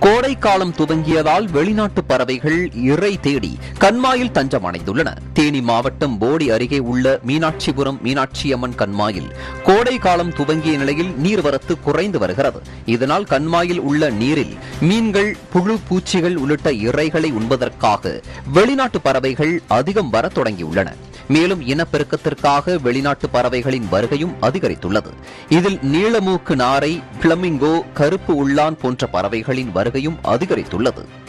கோடை காலம் துவங்கியதால் வெளிநாட்டு பறவைகள் இறை தேடி கண்மாயில் தஞ்சம் அடைந்துள்ளன தேனி மாவட்டம் போடி அருகே உள்ள மீனாட்சிபுரம் மீனாட்சியம்மன் கண்மாயில் கோடை காலம் துவங்கிய நிலையில் நீர்வரத்து குறைந்து வருகிறது இதனால் கண்மாயில் உள்ள நீரில் மீன்கள் புழு பூச்சிகள் உள்ளிட்ட இறைகளை உண்பதற்காக வெளிநாட்டு பறவைகள் அதிகம் வரத் தொடங்கியுள்ளன மேலும் இனப்பெருக்கத்திற்காக வெளிநாட்டு பறவைகளின் வருகையும் அதிகரித்துள்ளது இதில் நீளமூக்கு நாரை பிளமிங்கோ கருப்பு உள்ளான் போன்ற பறவைகளின் வருகையும் அதிகரித்துள்ளது